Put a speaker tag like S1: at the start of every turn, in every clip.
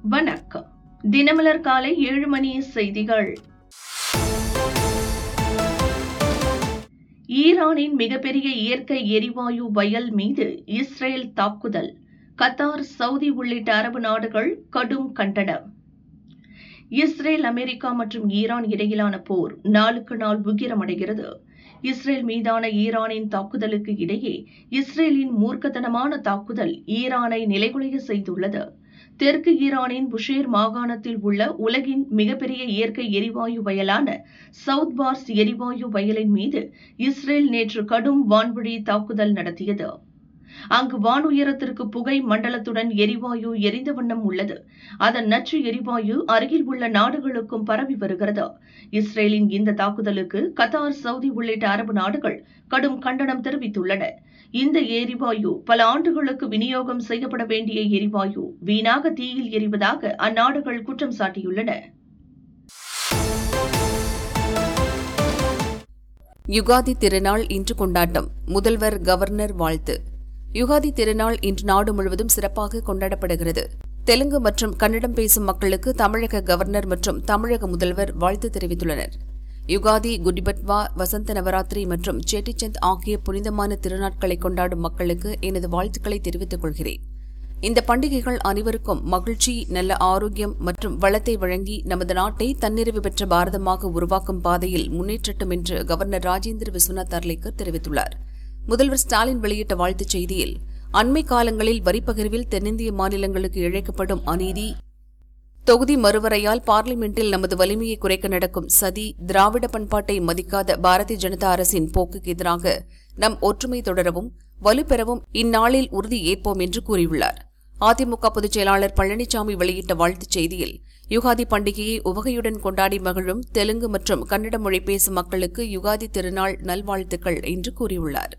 S1: வணக்கம் தினமலர் காலை ஏழு மணி செய்திகள் ஈரானின் மிகப்பெரிய இயற்கை எரிவாயு வயல் மீது இஸ்ரேல் தாக்குதல் கத்தார் சவுதி உள்ளிட்ட அரபு நாடுகள் கடும் கண்டனம் இஸ்ரேல் அமெரிக்கா மற்றும் ஈரான் இடையிலான போர் நாளுக்கு நாள் உக்கிரமடைகிறது இஸ்ரேல் மீதான ஈரானின் தாக்குதலுக்கு இடையே இஸ்ரேலின் மூர்க்கத்தனமான தாக்குதல் ஈரானை நிலைகுலைய செய்துள்ளது தெற்கு ஈரானின் புஷேர் மாகாணத்தில் உள்ள உலகின் மிகப்பெரிய இயற்கை எரிவாயு வயலான சவுத் பார்ஸ் எரிவாயு வயலின் மீது இஸ்ரேல் நேற்று கடும் வான்வழி தாக்குதல் நடத்தியது அங்கு வானுயரத்திற்கு புகை மண்டலத்துடன் எரிவாயு எரிந்த வண்ணம் உள்ளது அதன் நச்சு எரிவாயு அருகில் உள்ள நாடுகளுக்கும் பரவி வருகிறது இஸ்ரேலின் இந்த தாக்குதலுக்கு கத்தார் சவுதி உள்ளிட்ட அரபு நாடுகள் கடும் கண்டனம் தெரிவித்துள்ளன இந்த எரிவாயு பல ஆண்டுகளுக்கு விநியோகம் செய்யப்பட வேண்டிய எரிவாயு வீணாக தீயில் எரிவதாக அந்நாடுகள் குற்றம் சாட்டியுள்ளன
S2: யுகாதி திருநாள் இன்று கொண்டாட்டம் முதல்வர் கவர்னர் வாழ்த்து யுகாதி திருநாள் இன்று நாடு முழுவதும் சிறப்பாக கொண்டாடப்படுகிறது தெலுங்கு மற்றும் கன்னடம் பேசும் மக்களுக்கு தமிழக கவர்னர் மற்றும் தமிழக முதல்வர் வாழ்த்து தெரிவித்துள்ளனர் யுகாதி குடிபட்வா வசந்த நவராத்திரி மற்றும் சேட்டிச்சந்த் ஆகிய புனிதமான திருநாட்களை கொண்டாடும் மக்களுக்கு எனது வாழ்த்துக்களை தெரிவித்துக் கொள்கிறேன் இந்த பண்டிகைகள் அனைவருக்கும் மகிழ்ச்சி நல்ல ஆரோக்கியம் மற்றும் வளத்தை வழங்கி நமது நாட்டை தன்னிறைவு பெற்ற பாரதமாக உருவாக்கும் பாதையில் முன்னேற்றட்டும் என்று கவர்னர் ராஜேந்திர விஸ்வநாத் அர்லேக்கர் தெரிவித்துள்ளார் முதல்வர் ஸ்டாலின் வெளியிட்ட வாழ்த்துச் செய்தியில் அண்மை காலங்களில் வரிப்பகிர்வில் தென்னிந்திய மாநிலங்களுக்கு இழைக்கப்படும் அநீதி தொகுதி மறுவரையால் பார்லிமெண்டில் நமது வலிமையை குறைக்க நடக்கும் சதி திராவிட பண்பாட்டை மதிக்காத பாரதிய ஜனதா அரசின் போக்குக்கு எதிராக நம் ஒற்றுமை தொடரவும் வலுப்பெறவும் இந்நாளில் உறுதி ஏற்போம் என்று கூறியுள்ளார் அதிமுக பொதுச் செயலாளர் பழனிசாமி வெளியிட்ட வாழ்த்துச் செய்தியில் யுகாதி பண்டிகையை உவகையுடன் கொண்டாடி மகிழும் தெலுங்கு மற்றும் கன்னட மொழி பேசும் மக்களுக்கு யுகாதி திருநாள் நல்வாழ்த்துக்கள் என்று கூறியுள்ளார்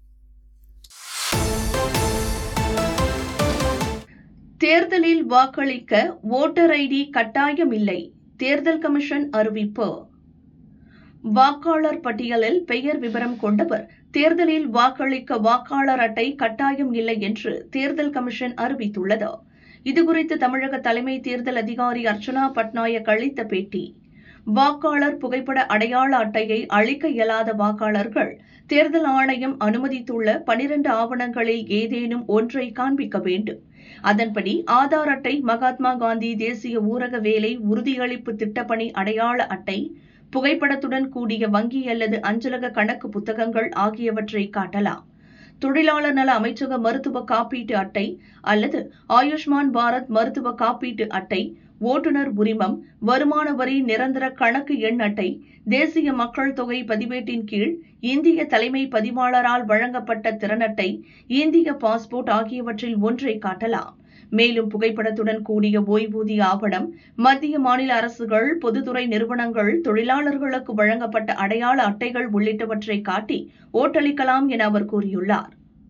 S1: தேர்தலில் வாக்களிக்க ஓட்டர் ஐடி கட்டாயமில்லை தேர்தல் கமிஷன் அறிவிப்பு வாக்காளர் பட்டியலில் பெயர் விவரம் கொண்டவர் தேர்தலில் வாக்களிக்க வாக்காளர் அட்டை கட்டாயம் இல்லை என்று தேர்தல் கமிஷன் அறிவித்துள்ளது இதுகுறித்து தமிழக தலைமை தேர்தல் அதிகாரி அர்ச்சனா பட்நாயக் அளித்த பேட்டி வாக்காளர் புகைப்பட அடையாள அட்டையை அளிக்க இயலாத வாக்காளர்கள் தேர்தல் ஆணையம் அனுமதித்துள்ள பனிரண்டு ஆவணங்களில் ஏதேனும் ஒன்றை காண்பிக்க வேண்டும் அதன்படி ஆதார் அட்டை மகாத்மா காந்தி தேசிய ஊரக வேலை உறுதியளிப்பு திட்டப்பணி அடையாள அட்டை புகைப்படத்துடன் கூடிய வங்கி அல்லது அஞ்சலக கணக்கு புத்தகங்கள் ஆகியவற்றை காட்டலாம் தொழிலாளர் நல அமைச்சக மருத்துவ காப்பீட்டு அட்டை அல்லது ஆயுஷ்மான் பாரத் மருத்துவ காப்பீட்டு அட்டை ஓட்டுநர் உரிமம் வருமான வரி நிரந்தர கணக்கு எண் அட்டை தேசிய மக்கள் தொகை பதிவேட்டின் கீழ் இந்திய தலைமை பதிவாளரால் வழங்கப்பட்ட திறன் அட்டை இந்திய பாஸ்போர்ட் ஆகியவற்றில் ஒன்றை காட்டலாம் மேலும் புகைப்படத்துடன் கூடிய ஓய்வூதிய ஆவணம் மத்திய மாநில அரசுகள் பொதுத்துறை நிறுவனங்கள் தொழிலாளர்களுக்கு வழங்கப்பட்ட அடையாள அட்டைகள் உள்ளிட்டவற்றை காட்டி ஓட்டளிக்கலாம் என அவர் கூறியுள்ளார்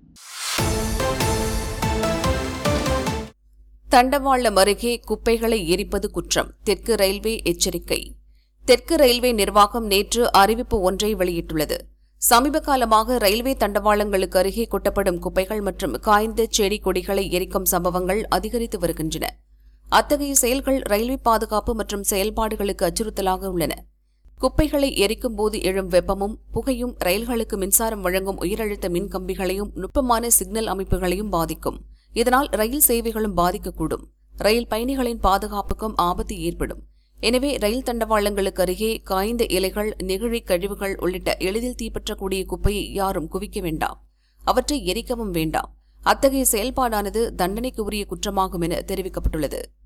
S2: தண்டவாளம் அருகே குப்பைகளை எரிப்பது குற்றம் தெற்கு ரயில்வே எச்சரிக்கை தெற்கு ரயில்வே நிர்வாகம் நேற்று அறிவிப்பு ஒன்றை வெளியிட்டுள்ளது சமீப காலமாக ரயில்வே தண்டவாளங்களுக்கு அருகே கொட்டப்படும் குப்பைகள் மற்றும் காய்ந்த செடி கொடிகளை எரிக்கும் சம்பவங்கள் அதிகரித்து வருகின்றன அத்தகைய செயல்கள் ரயில்வே பாதுகாப்பு மற்றும் செயல்பாடுகளுக்கு அச்சுறுத்தலாக உள்ளன குப்பைகளை எரிக்கும் போது எழும் வெப்பமும் புகையும் ரயில்களுக்கு மின்சாரம் வழங்கும் உயரழுத்த மின் கம்பிகளையும் நுட்பமான சிக்னல் அமைப்புகளையும் பாதிக்கும் இதனால் ரயில் சேவைகளும் பாதிக்கக்கூடும் ரயில் பயணிகளின் பாதுகாப்புக்கும் ஆபத்து ஏற்படும் எனவே ரயில் தண்டவாளங்களுக்கு அருகே காய்ந்த இலைகள் நெகிழி கழிவுகள் உள்ளிட்ட எளிதில் தீப்பற்றக்கூடிய குப்பையை யாரும் குவிக்க வேண்டாம் அவற்றை எரிக்கவும் வேண்டாம் அத்தகைய செயல்பாடானது தண்டனைக்கு உரிய குற்றமாகும் என தெரிவிக்கப்பட்டுள்ளது